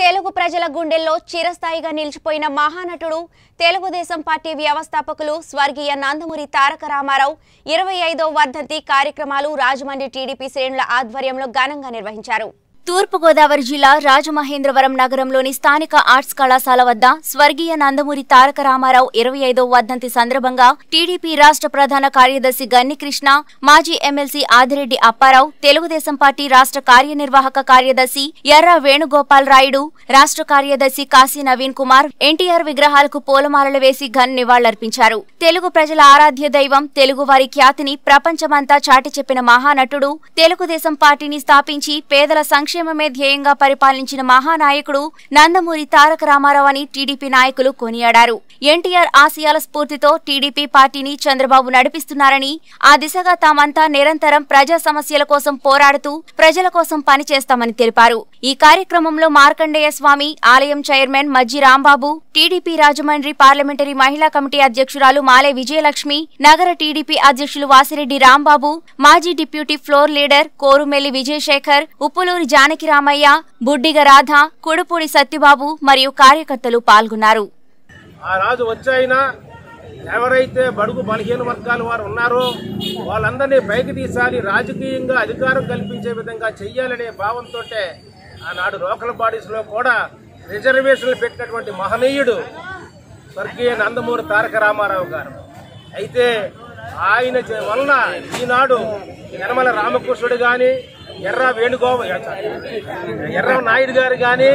తెలుగు ప్రజల గుండెల్లో చిరస్థాయిగా నిలిచిపోయిన మహానటుడు తెలుగుదేశం పార్టీ వ్యవస్థాపకులు స్వర్గీయ నందమూరి తారక రామారావు ఇరవై ఐదో వర్ధంతి కార్యక్రమాలు రాజమండ్రి టీడీపీ శ్రేణుల ఆధ్వర్యంలో ఘనంగా నిర్వహించారు తూర్పుగోదావరి జిల్లా రాజమహేంద్రవరం నగరంలోని స్థానిక ఆర్ట్స్ కళాశాల వద్ద స్వర్గీయ నందమూరి తారక రామారావు ఇరవై ఐదో వర్ధంతి సందర్భంగా టీడీపీ రాష్ట్ర ప్రధాన కార్యదర్శి గన్ని కృష్ణ మాజీ ఎమ్మెల్సీ ఆదిరెడ్డి అప్పారావు తెలుగుదేశం పార్టీ రాష్ట్ర కార్యనిర్వాహక కార్యదర్శి ఎర్ర వేణుగోపాల్ రాయుడు రాష్ట్ర కార్యదర్శి కాశీ నవీన్ కుమార్ ఎన్టీఆర్ విగ్రహాలకు పూలమాలలు వేసి ఘన్ నివాళులర్పించారు తెలుగు ప్రజల ఆరాధ్య దైవం తెలుగువారి ఖ్యాతిని ప్రపంచమంతా చాటి చెప్పిన మహానటుడు తెలుగుదేశం పార్టీని స్థాపించి పేదల సంక్షేమమే ధ్యేయంగా పరిపాలించిన మహానాయకుడు నందమూరి తారక రామారావు అని టీడీపీ నాయకులు కొనియాడారు ఎన్టీఆర్ ఆశయాల స్ఫూర్తితో టీడీపీ పార్టీని చంద్రబాబు నడిపిస్తున్నారని ఆ దిశగా తామంతా నిరంతరం ప్రజా సమస్యల కోసం పోరాడుతూ ప్రజల కోసం పనిచేస్తామని తెలిపారు ఈ కార్యక్రమంలో మార్కండేయ స్వామి ఆలయం chairman Majji Rambabu TDP Rajahmundry parliamentary మహిళా కమిటీ అధ్యక్షురాలు మాలే విజయలక్ష్మి నగర టీడీపీ అధ్యక్షులు వాసిరెడ్డి రాంబాబు మాజీ deputy floor leader Korumelli Vijayasekhar Uppuluri Janaki Ramaiah Buddiga Radha Kudupudi Satyababu మరియు కార్యకర్తలు పాల్గొన్నారు ఆ రాజు వచ్చాయినా ఎవరైతే బడుగు బలహీన వర్గాల వారు ఉన్నారో వాళ్ళందరినీ పైకి తీసాలి రాజకీయంగా అధికారం కల్పించే విధంగా చెయ్యాలనే భావంతో ఆనాడు లోకల్ బాడీస్లో కూడా రిజర్వేషన్లు పెట్టినటువంటి మహనీయుడు స్వర్గీయ నందమూరి తారక రామారావు గారు అయితే ఆయన చే- వలన ఈనాడు యనమల రామకృష్ణుడు గాని ఎర్ర వేణుగోప ఎర్ర నాయుడు గారు కానీ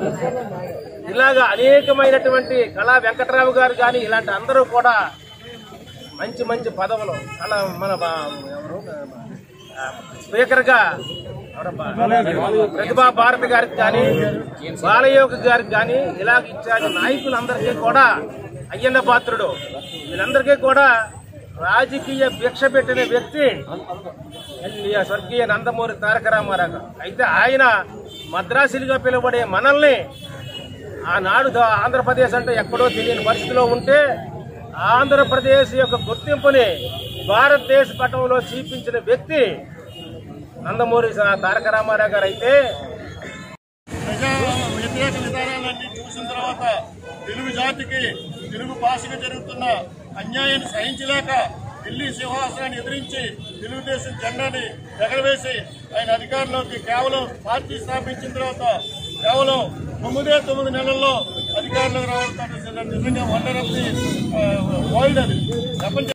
ఇలాగా అనేకమైనటువంటి కళా వెంకటరావు గారు కానీ ఇలాంటి అందరూ కూడా మంచి మంచి పదవులు అలా మన బా- ఎవరు? ఆ, స్పీకర్గా ఎవరబ్బా? ప్రతిభా భారతి గారికి కానీ బాలయోగ గారికి కానీ ఇలాగ ఇచ్చారు నాయకులందరికీ కూడా అయ్యన్న పాత్రుడు వీళ్ళందరికీ కూడా రాజకీయ భిక్ష పెట్టిన వ్యక్తి ఈ స్వర్గీయ నందమూరి తారక రామారావు గారు. అయితే ఆయన మద్రాసులుగా పిలువబడే మనల్ని ఆనాడు ద- ఆంధ్రప్రదేశ్ అంటే ఎక్కడో తెలియని పరిస్థితిలో ఉంటే ఆంధ్రప్రదేశ్ యొక్క గుర్తింపుని భారతదేశ పటంలో చూపించిన వ్యక్తి నందమూరి స- తారక రామారావు గారు అయితే ప్రజా వ్యతిరేక విధానాలన్నీ చూసిన తర్వాత తెలుగు జాతికి తెలుగు భాషకు జరుగుతున్న అన్యాయాన్ని సహించలేక ఢిల్లీ సింహాసనాన్ని ఎదిరించి తెలుగుదేశం జెండాని ఎగరవేసి ఆయన అధికారంలోకి కేవలం పార్టీ స్థాపించిన తర్వాత కేవలం తొమ్మిదే తొమ్మిది నెలల్లో అధికారంలోకి రావడం నిజంగా వండర్ ఆఫ్ ది వరల్డ్ అది ప్రపంచ